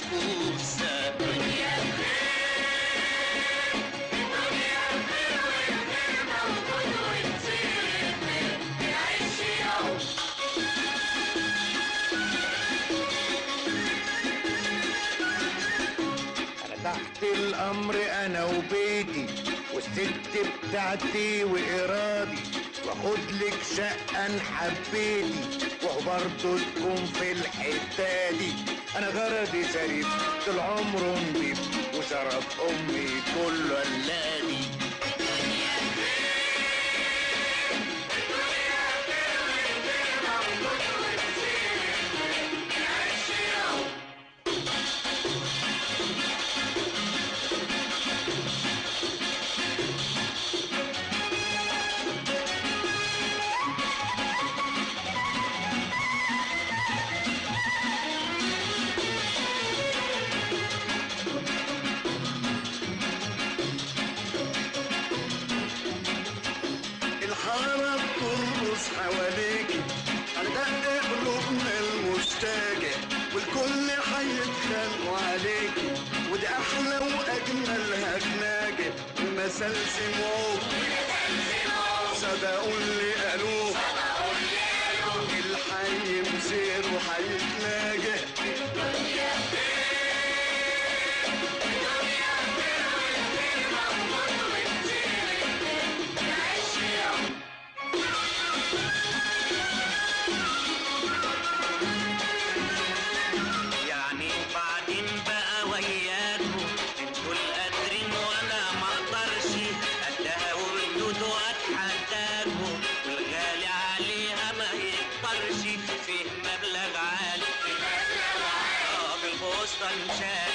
بسبوسة دنيا انا تحت الامر انا وبيتي والست بتاعتي وارادي واخد لك شقه ان حبيتي وهو برضه تكون في الحته دي انا غرضي شريف طول عمره نضيف وشرف امي كله اللادي الحارة بترقص حواليكي على دق قلوبنا المشتاقة والكل هيتخانقوا عليكي ودي أحلى وأجمل هجناجة المثل سمعوه صدقوا اللي قالوه الحي مسير وهيتلاقى يعني وبعدين بقى وياكوا انتوا القادرين وانا ما اقدرش قدها وردود واتحداكوا والغالي عليها ما يقدرش فيه مبلغ عالي اه بالبوسطة انشال